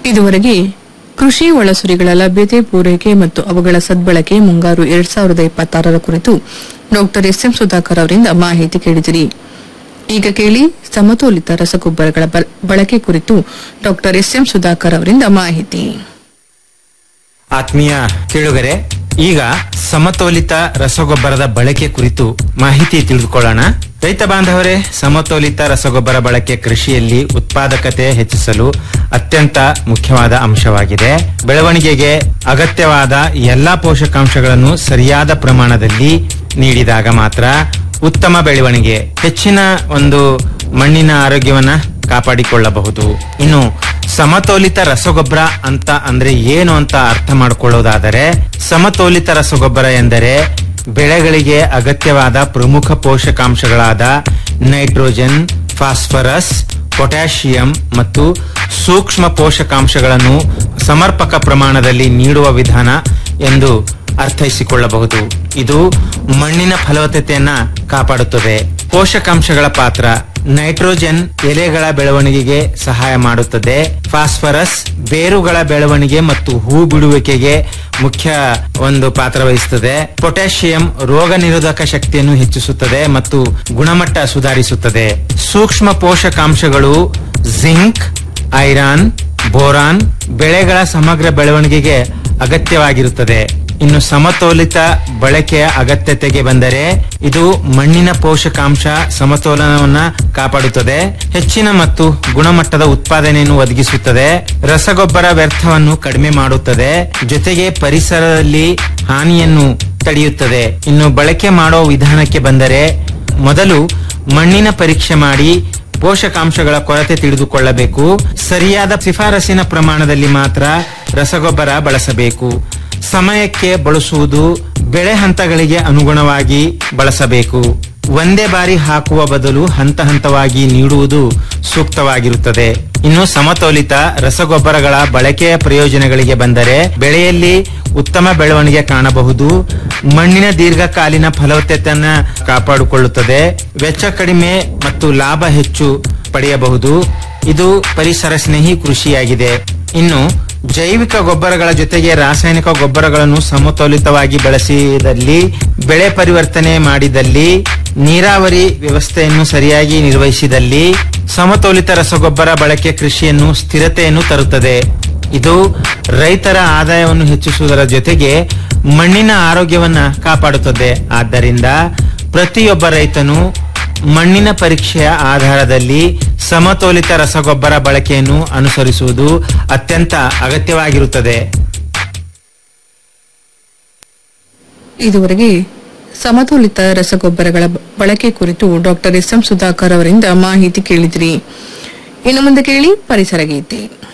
ಇದುವರೆಗೆ ಕೃಷಿ ಒಳಸುರಿಗಳ ಲಭ್ಯತೆ ಪೂರೈಕೆ ಮತ್ತು ಅವುಗಳ ಸದ್ಬಳಕೆ ಮುಂಗಾರು ಎರಡ್ ಸಾವಿರದ ಇಪ್ಪತ್ತಾರರ ಕುರಿತು ಡಾಕ್ಟರ್ ಎಸ್ ಎಂ ಸುಧಾಕರ್ ಅವರಿಂದ ಮಾಹಿತಿ ಕೇಳಿದಿರಿ ಈಗ ಕೇಳಿ ಸಮತೋಲಿತ ರಸಗೊಬ್ಬರಗಳ ಬಲ್- ಬಳಕೆ ಕುರಿತು ಡಾಕ್ಟರ್ ಎಸ್ ಎಂ ಸುಧಾಕರ್ ಅವರಿಂದ ಮಾಹಿತಿ ಆತ್ಮೀಯ ಕೇಳುಗರೆ ಈಗ ಸಮತೋಲಿತ ರಸಗೊಬ್ಬರದ ಬಳಕೆ ಕುರಿತು ಮಾಹಿತಿ ತಿಳಿದುಕೊಳ್ಳೋಣ ರೈತ ಬಾಂಧವರೇ ಸಮತೋಲಿತ ರಸಗೊಬ್ಬರ ಬಳಕೆ ಕೃಷಿಯಲ್ಲಿ ಉತ್ಪಾದಕತೆ ಹೆಚ್ಚಿಸಲು ಅತ್ಯಂತ ಮುಖ್ಯವಾದ ಅಂಶವಾಗಿದೆ ಬೆಳವಣಿಗೆಗೆ ಅಗತ್ಯವಾದ ಎಲ್ಲಾ ಪೋಷಕಾಂಶಗಳನ್ನು ಸರಿಯಾದ ಪ್ರಮಾಣದಲ್ಲಿ ನೀಡಿದಾಗ ಮಾತ್ರ ಉತ್ತಮ ಬೆಳವಣಿಗೆ ಹೆಚ್ಚಿನ ಒಂದು ಮಣ್ಣಿನ ಆರೋಗ್ಯವನ್ನ ಕಾಪಾಡಿಕೊಳ್ಳಬಹುದು ಇನ್ನು ಸಮತೋಲಿತ ರಸಗೊಬ್ಬರ ಅಂತ ಅಂದ್ರೆ ಏನು ಅಂತ ಅರ್ಥ ಮಾಡಿಕೊಳ್ಳೋದಾದರೆ ಸಮತೋಲಿತ ರಸಗೊಬ್ಬರ ಎಂದರೆ ಬೆಳೆಗಳಿಗೆ ಅಗತ್ಯವಾದ ಪ್ರಮುಖ ಪೋಷಕಾಂಶಗಳಾದ ನೈಟ್ರೋಜನ್ ಫಾಸ್ಫರಸ್ ಪೊಟ್ಯಾಷಿಯಂ ಮತ್ತು ಸೂಕ್ಷ್ಮ ಪೋಷಕಾಂಶಗಳನ್ನು ಸಮರ್ಪಕ ಪ್ರಮಾಣದಲ್ಲಿ ನೀಡುವ ವಿಧಾನ ಎಂದು ಅರ್ಥೈಸಿಕೊಳ್ಳಬಹುದು ಇದು ಮಣ್ಣಿನ ಫಲವತ್ತತೆಯನ್ನ ಕಾಪಾಡುತ್ತದೆ ಪೋಷಕಾಂಶಗಳ ಪಾತ್ರ ನೈಟ್ರೋಜನ್ ಎಲೆಗಳ ಬೆಳವಣಿಗೆಗೆ ಸಹಾಯ ಮಾಡುತ್ತದೆ ಫಾಸ್ಫರಸ್ ಬೇರುಗಳ ಬೆಳವಣಿಗೆ ಮತ್ತು ಹೂ ಬಿಡುವಿಕೆಗೆ ಮುಖ್ಯ ಒಂದು ಪಾತ್ರ ವಹಿಸುತ್ತದೆ ಪೊಟ್ಯಾಷಿಯಂ ರೋಗ ನಿರೋಧಕ ಶಕ್ತಿಯನ್ನು ಹೆಚ್ಚಿಸುತ್ತದೆ ಮತ್ತು ಗುಣಮಟ್ಟ ಸುಧಾರಿಸುತ್ತದೆ ಸೂಕ್ಷ್ಮ ಪೋಷಕಾಂಶಗಳು ಜಿಂಕ್ ಐರಾನ್ ಬೋರಾನ್ ಬೆಳೆಗಳ ಸಮಗ್ರ ಬೆಳವಣಿಗೆಗೆ ಅಗತ್ಯವಾಗಿರುತ್ತದೆ ಇನ್ನು ಸಮತೋಲಿತ ಬಳಕೆಯ ಅಗತ್ಯತೆಗೆ ಬಂದರೆ ಇದು ಮಣ್ಣಿನ ಪೋಷಕಾಂಶ ಸಮತೋಲನವನ್ನ ಕಾಪಾಡುತ್ತದೆ ಹೆಚ್ಚಿನ ಮತ್ತು ಗುಣಮಟ್ಟದ ಉತ್ಪಾದನೆಯನ್ನು ಒದಗಿಸುತ್ತದೆ ರಸಗೊಬ್ಬರ ವ್ಯರ್ಥವನ್ನು ಕಡಿಮೆ ಮಾಡುತ್ತದೆ ಜೊತೆಗೆ ಪರಿಸರದಲ್ಲಿ ಹಾನಿಯನ್ನು ತಡೆಯುತ್ತದೆ ಇನ್ನು ಬಳಕೆ ಮಾಡೋ ವಿಧಾನಕ್ಕೆ ಬಂದರೆ ಮೊದಲು ಮಣ್ಣಿನ ಪರೀಕ್ಷೆ ಮಾಡಿ ಪೋಷಕಾಂಶಗಳ ಕೊರತೆ ತಿಳಿದುಕೊಳ್ಳಬೇಕು ಸರಿಯಾದ ಶಿಫಾರಸಿನ ಪ್ರಮಾಣದಲ್ಲಿ ಮಾತ್ರ ರಸಗೊಬ್ಬರ ಬಳಸಬೇಕು ಸಮಯಕ್ಕೆ ಬಳಸುವುದು ಬೆಳೆ ಹಂತಗಳಿಗೆ ಅನುಗುಣವಾಗಿ ಬಳಸಬೇಕು ಒಂದೇ ಬಾರಿ ಹಾಕುವ ಬದಲು ಹಂತ ಹಂತವಾಗಿ ನೀಡುವುದು ಸೂಕ್ತವಾಗಿರುತ್ತದೆ ಇನ್ನು ಸಮತೋಲಿತ ರಸಗೊಬ್ಬರಗಳ ಬಳಕೆಯ ಪ್ರಯೋಜನಗಳಿಗೆ ಬಂದರೆ ಬೆಳೆಯಲ್ಲಿ ಉತ್ತಮ ಬೆಳವಣಿಗೆ ಕಾಣಬಹುದು ಮಣ್ಣಿನ ದೀರ್ಘಕಾಲೀನ ಫಲವತ್ತತೆಯನ್ನ ಕಾಪಾಡಿಕೊಳ್ಳುತ್ತದೆ ವೆಚ್ಚ ಕಡಿಮೆ ಮತ್ತು ಲಾಭ ಹೆಚ್ಚು ಪಡೆಯಬಹುದು ಇದು ಪರಿಸರ ಸ್ನೇಹಿ ಕೃಷಿಯಾಗಿದೆ ಇನ್ನು ಜೈವಿಕ ಗೊಬ್ಬರಗಳ ಜೊತೆಗೆ ರಾಸಾಯನಿಕ ಗೊಬ್ಬರಗಳನ್ನು ಸಮತೋಲಿತವಾಗಿ ಬಳಸಿದಲ್ಲಿ ಬೆಳೆ ಪರಿವರ್ತನೆ ಮಾಡಿದಲ್ಲಿ ನೀರಾವರಿ ವ್ಯವಸ್ಥೆಯನ್ನು ಸರಿಯಾಗಿ ನಿರ್ವಹಿಸಿದಲ್ಲಿ ಸಮತೋಲಿತ ರಸಗೊಬ್ಬರ ಬಳಕೆ ಕೃಷಿಯನ್ನು ಸ್ಥಿರತೆಯನ್ನು ತರುತ್ತದೆ ಇದು ರೈತರ ಆದಾಯವನ್ನು ಹೆಚ್ಚಿಸುವುದರ ಜೊತೆಗೆ ಮಣ್ಣಿನ ಆರೋಗ್ಯವನ್ನ ಕಾಪಾಡುತ್ತದೆ ಆದ್ದರಿಂದ ಪ್ರತಿಯೊಬ್ಬ ರೈತನು ಮಣ್ಣಿನ ಪರೀಕ್ಷೆಯ ಆಧಾರದಲ್ಲಿ ಸಮತೋಲಿತ ರಸಗೊಬ್ಬರ ಬಳಕೆಯನ್ನು ಅನುಸರಿಸುವುದು ಅತ್ಯಂತ ಅಗತ್ಯವಾಗಿರುತ್ತದೆ ಇದುವರೆಗೆ ಸಮತೋಲಿತ ರಸಗೊಬ್ಬರಗಳ ಬ- ಬಳಕೆ ಕುರಿತು ಡಾಕ್ಟರ್ ಎಸ್ ಎಂ ಸುಧಾಕರ್ ಅವರಿಂದ ಮಾಹಿತಿ ಕೇಳಿದ್ರಿ ಇನ್ನು ಮುಂದೆ ಕೇಳಿ ಪರಿಸರ ಗೀತೆ